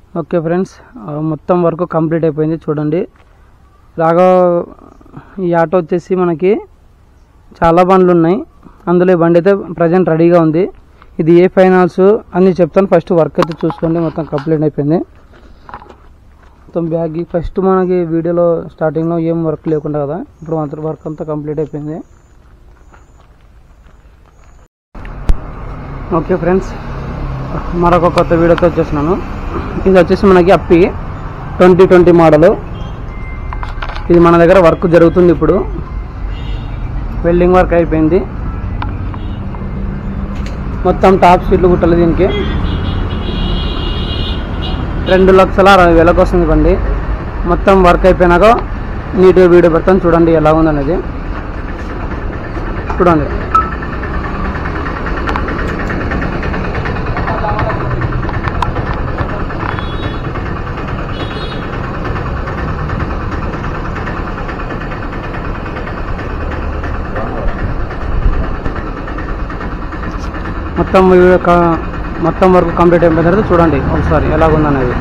Okay friends ఆ, మొత్తం work complete అయిపోయింది చూడండి రాగా ఈ ఆటో వచ్చేసి మనకి చాలా బండ్లు ఉన్నాయి అందులో ఈ బండి అయితే ప్రజెంట్ రెడీగా ఉంది ఇది ఏ ఫైనాన్స్ అని చెప్తాను ఫస్ట్ వర్క్ అయితే చూసుకోండి మొత్తం కంప్లీట్ అయిపోయింది మొత్తం బ్యాగ్ ఫస్ట్ మనకి వీడియోలో స్టార్టింగ్లో ఏం వర్క్ లేకుండా కదా ఇప్పుడు మాత్రం వర్క్ అంతా కంప్లీట్ అయిపోయింది ఓకే ఫ్రెండ్స్ మరొక కొత్త వీడియోతో వచ్చేస్తున్నాను ఇది వచ్చేసి మనకి అప్పి ట్వంటీ ట్వంటీ మోడలు ఇది మన దగ్గర వర్క్ జరుగుతుంది ఇప్పుడు వెల్డింగ్ వర్క్ అయిపోయింది మొత్తం టాప్ షీట్లు కుట్టాలి దీనికి రెండు లక్షల అరవై వేలకు వస్తుంది బండి మొత్తం వర్క్ అయిపోయినాక నీట్గా వీడియో పెడతాను చూడండి ఎలా ఉందనేది చూడండి మొత్తం వీడియో క- మొత్తం వరకు కంప్లీట్ అయిపోయిన తర్వాత చూడండి ఒకసారి ఎలాగుందనేది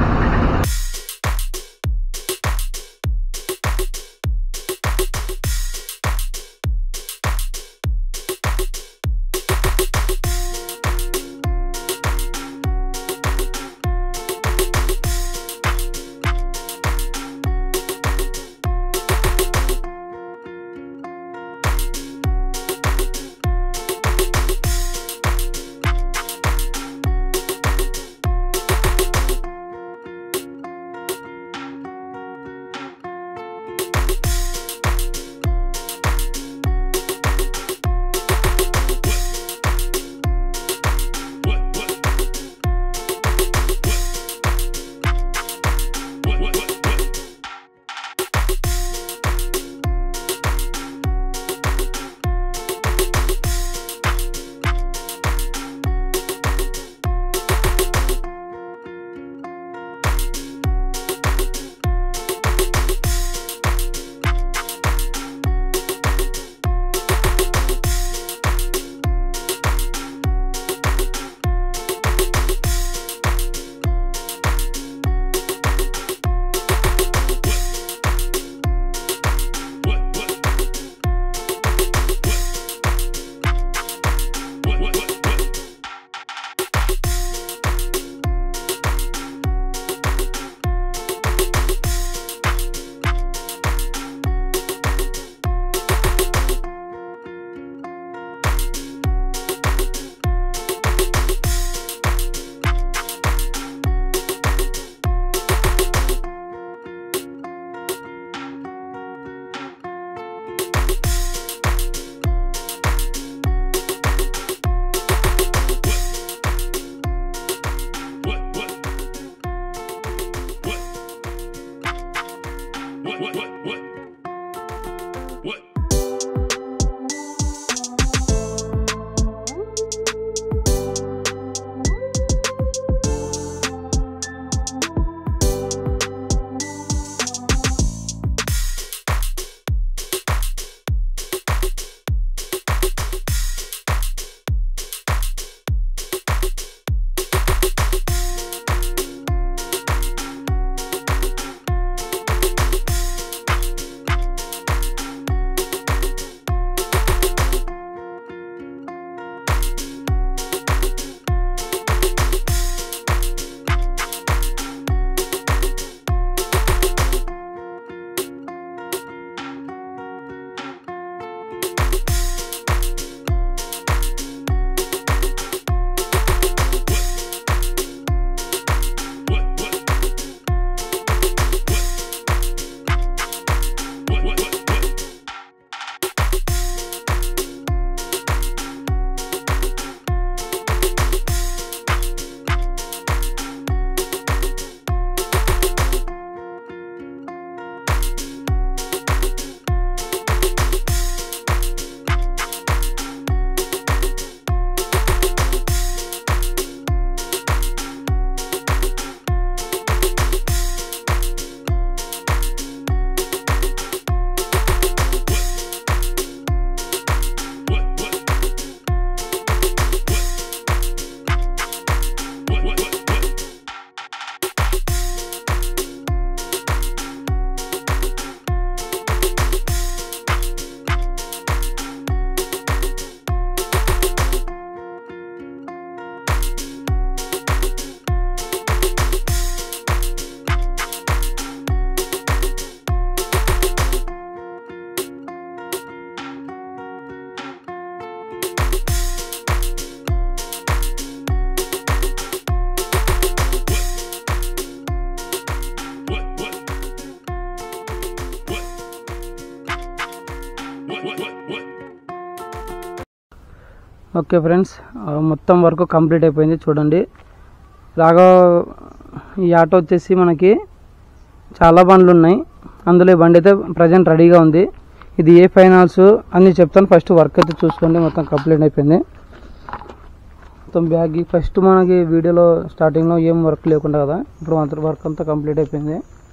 ఓకే ఫ్రెండ్స్ ఆ, మొత్తం వర్క్ కంప్లీట్ అయిపోయింది చూడండి రాగా ఈ ఆటో వచ్చేసి మనకి చాలా బండ్లు ఉన్నాయి అందులో ఈ బండి అయితే ప్రజెంట్ రెడీగా ఉంది ఇది ఏ ఫైనాన్స్ అన్నీ చెప్తాను ఫస్ట్ వర్క్ అయితే చూసుకోండి మొత్తం కంప్లీట్ అయిపోయింది మొత్తం బ్యాగ్ ఫస్ట్ మనకి వీడియోలో స్టార్టింగ్లో ఏం వర్క్ లేకుండా కదా ఇప్పుడు మాత్రం వర్క్ అంతా కంప్లీట్ అయిపోయింది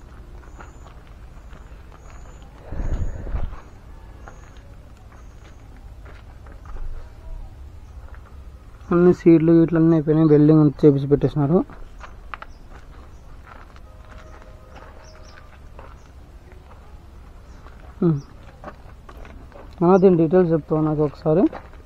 అన్ని సీట్లు ఇట్లా అన్నీ అయిపోయినాయి వెల్డింగ్ అంతా చేపించి పెట్టేసినారు ఉమ్. ఆ, దీని డీటెయిల్స్ చెప్తావు నాకు ఒకసారి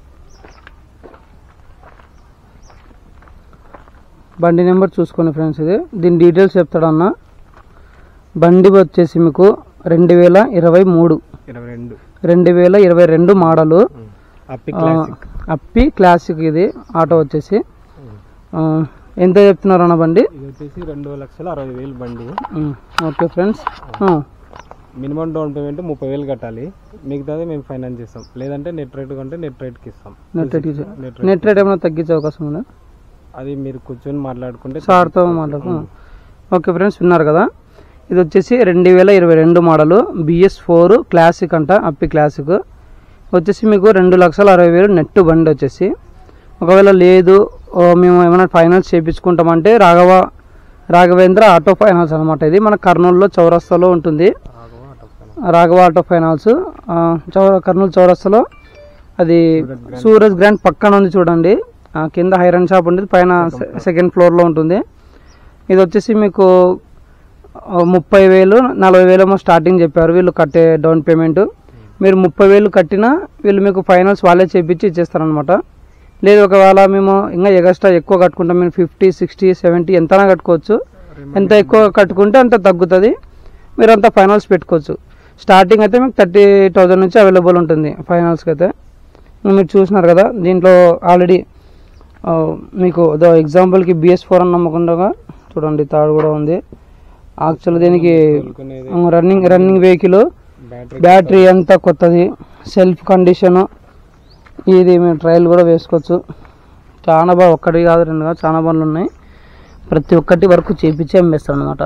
బండి నెంబర్ చూసుకోండి ఫ్రెండ్స్ ఇది దీని డీటెయిల్స్ చెప్తాడన్న బండి వచ్చేసి మీకు రెండు వేల ఇరవై మూడు ఇరవై రెండు రెండు వేల ఇరవై రెండు మోడలు అప్పి ఆ, క్లాసిక్ అప్పి క్లాసిక్ ఇది ఆటో వచ్చేసి ఆ, ఎంత చెప్తున్నారు అన్న బండి ఇది వచ్చేసి రెండు లక్షల అరవై వేలు బండి um, okay friends minimum down payment ముప్పై వేలు కట్టాలి మిగతాది మేము ఫైనాన్స్ చేస్తాం లేదంటే నెట్ రేట్ కొంటే నెట్ రేట్కి ఇస్తాం net rate net net rate ఏమైనా తగ్గించే అవకాశం ఉందా అది మీరు కూర్చొని మాట్లాడుకుంటే సార్తో మాట్లాడుకో ఓకే ఫ్రెండ్స్ విన్నారు కదా ఇది వచ్చేసి రెండు వేల ఇరవై రెండు మోడలు బిఎస్ ఫోర్ క్లాసిక్ అంట అప్పి క్లాసిక్ వచ్చేసి మీకు రెండు లక్షల అరవై వేలు నెట్ బండి వచ్చేసి ఒకవేళ లేదు ఓ మేము ఏమైనా ఫైనాన్స్ చేయించుకుంటామంటే రాఘవ రాఘవేంద్ర ఆటో ఫైనాన్స్ అనమాట ఇది మన కర్నూలులో చౌరస్తాలో ఉంటుంది Raghava auto finance. Raghava auto finance ఆ, చౌర కర్నూలు చౌరస్తాలో అది సూరజ్ గ్రాండ్ పక్కన ఉంది చూడండి ఆ, కింద హైరన్ షాప్ ఉంటుంది పైన సె- సెకండ్ ఫ్లోర్లో ఉంటుంది ఇది వచ్చేసి మీకు ఆ, ముప్పై వేలు నలభై వేలేమో స్టార్టింగ్ చెప్పారు వీళ్ళు కట్టే డౌన్ పేమెంట్ మీరు ముప్పై వేలు కట్టినా వీళ్ళు మీకు ఫైనల్స్ వాళ్ళే చేపించి ఇచ్చేస్తారనమాట లేదు ఒకవేళ మేము ఇంకా ఎగస్ట్రా ఎక్కువ కట్టుకుంటాం మేము ఫిఫ్టీ సిక్స్టీ సెవెంటీ ఎంతనా కట్టుకోవచ్చు ఎంత ఎక్కువ కట్టుకుంటే అంత తగ్గుతుంది మీరు అంత ఫైనల్స్ పెట్టుకోవచ్చు స్టార్టింగ్ అయితే మీకు థర్టీ థౌజండ్ నుంచి అవైలబుల్ ఉంటుంది ఫైనల్స్కి అయితే ఇంకా మీరు చూసినారు కదా దీంట్లో ఆల్రెడీ మీకు ఎగ్జాంపుల్కి బిఎస్ ఫోర్ అని నమ్మకుండా చూడండి థర్డ్ కూడా ఉంది యాక్చువల్ దీనికి కోలుకునేది running running vehicle battery battery అంతా కొత్తది సెల్ఫ్ కండిషన్ ఇది మేము ట్రయల్ కూడా వేసుకోవచ్చు చాలా బాగా ఒక్కటి కాదు రెండు కాదు చాలా బండ్లు ఉన్నాయి ప్రతి ఒక్కటి వరకు చేపించి అమ్మేస్తాం అనమాట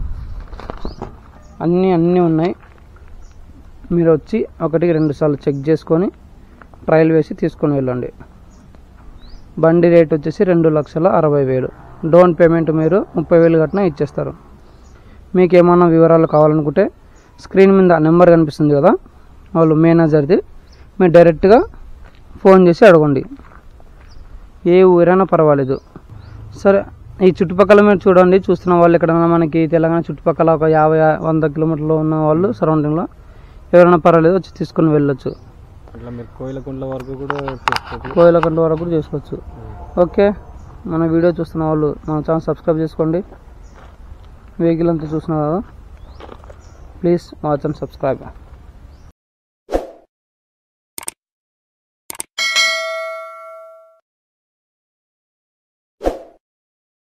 అన్నీ అన్నీ ఉన్నాయి మీరు వచ్చి ఒకటికి రెండు సార్లు చెక్ చేసుకొని ట్రయల్ వేసి తీసుకొని వెళ్ళండి బండి రేట్ వచ్చేసి రెండు లక్షల అరవై వేలు డౌన్ పేమెంట్ మీరు ముప్పై వేలు కట్టినా ఇచ్చేస్తారు మీకు ఏమన్నా వివరాలు కావాలనుకుంటే స్క్రీన్ మీద నెంబర్ కనిపిస్తుంది కదా వాళ్ళు మేనేజర్ది మీరు డైరెక్ట్గా ఫోన్ చేసి అడగండి ఏ ఊరైనా పర్వాలేదు సరే ఈ చుట్టుపక్కల మీరు చూడండి చూస్తున్న వాళ్ళు ఎక్కడైనా మనకి తెలంగాణ చుట్టుపక్కల ఒక యాభై వంద కిలోమీటర్లు ఉన్న వాళ్ళు సరౌండింగ్లో ఎవరైనా పర్వాలేదు వచ్చి తీసుకొని వెళ్ళొచ్చు అట్లా మీరు కోయిలకుంట్ల వరకు కూడా చేసుకోవచ్చు కోయిలకంట వరకు కూడా చేసుకోవచ్చు ఓకే మన వీడియో చూస్తున్న వాళ్ళు మన ఛానల్ సబ్స్క్రైబ్ చేసుకోండి వెహికల్ అంతా చూస్తున్నారు కదా ప్లీజ్ వాచ్ అండ్ సబ్స్క్రైబ్